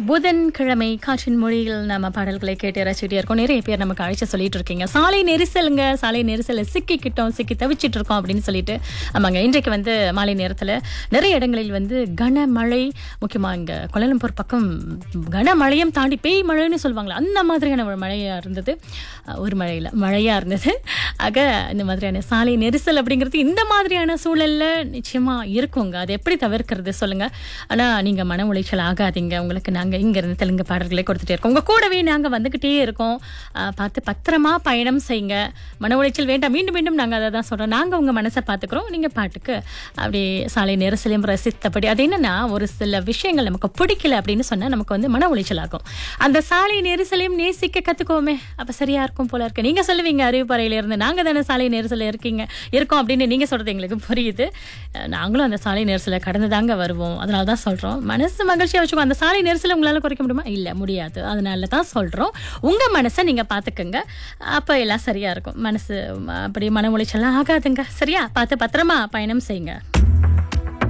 புதன்கிழமை காற்றின் மொழியில் நம்ம பாடல்களை கேட்டு ரசிச்சுட்டே இருக்கோம் நிறைய பேர் நமக்கு அழைச்சு சொல்லிட்டு இருக்கீங்க சாலை நெரிசலுங்க சாலை நெரிசல சிக்கிக்கிட்டோம் சிக்கி தவிச்சிட்டு இருக்கோம் அப்படின்னு சொல்லிட்டு ஆமாங்க இன்றைக்கு வந்து மாலை நேரத்தில் நிறைய இடங்களில் வந்து கனமழை முக்கியமாக இங்கே கொலலம்பூர் பக்கம் கனமழையும் தாண்டி பேய் மழைன்னு சொல்லுவாங்களா அந்த மாதிரியான ஒரு மழையாக இருந்தது அஹ், ஒரு மழையில் மழையாக இருந்தது ஆக இந்த மாதிரியான சாலை நெரிசல் அப்படிங்கிறது இந்த மாதிரியான சூழல்ல நிச்சயமா இருக்குங்க அதை எப்படி தவிர்க்கிறது சொல்லுங்க ஆனா நீங்க மன உளைச்சல் ஆகாதீங்க உங்களுக்கு நாங்க இங்க இருந்து தெலுங்கு பாடல்களை கொடுத்துட்டே இருக்கோம் உங்க கூடவே நாங்க வந்துகிட்டே இருக்கோம் ஆஹ் பார்த்து பத்திரமா பயணம் செய்யுங்க மன உளைச்சல் வேண்டாம் மீண்டும் மீண்டும் நாங்க அதை தான் சொல்றோம் நாங்க உங்க மனசை பாத்துக்கிறோம் நீங்க பாட்டுக்கு அப்படி சாலை நெரிசலையும் ரசித்தபடி அது என்னன்னா ஒரு சில விஷயங்கள் நமக்கு பிடிக்கல அப்படின்னு சொன்னா நமக்கு வந்து மன உளைச்சல் ஆகும் அந்த சாலை நெரிசலையும் நேசிக்க கத்துக்கோமே அப்ப சரியா இருக்கும் போல இருக்கு நீங்க சொல்லுவீங்க அறிவுப்பறையில இருந்து நாங்க தானே சாலை நெரிசல்ல இருக்கீங்க இருக்கோம் அப்படின்னு நீங்க சொல்றது எங்களுக்கு புரியுது அஹ் நாங்களும் அந்த சாலை நெரிசலை கடந்து தாங்க வருவோம் அதனால தான் சொல்றோம் மனசு மகிழ்ச்சியா வச்சுக்கோ அந்த சாலை நெரிசலை உங்களால குறைக்க முடியுமா இல்ல முடியாது அதனால தான் சொல்றோம் உங்க மனசை நீங்க பாத்துக்கங்க அப்ப எல்லாம் சரியா இருக்கும் மனசு ம, அப்படி மன உளைச்சல்லாம் ஆகாதுங்க சரியா பார்த்து பத்திரமா பயணம் செய்யுங்க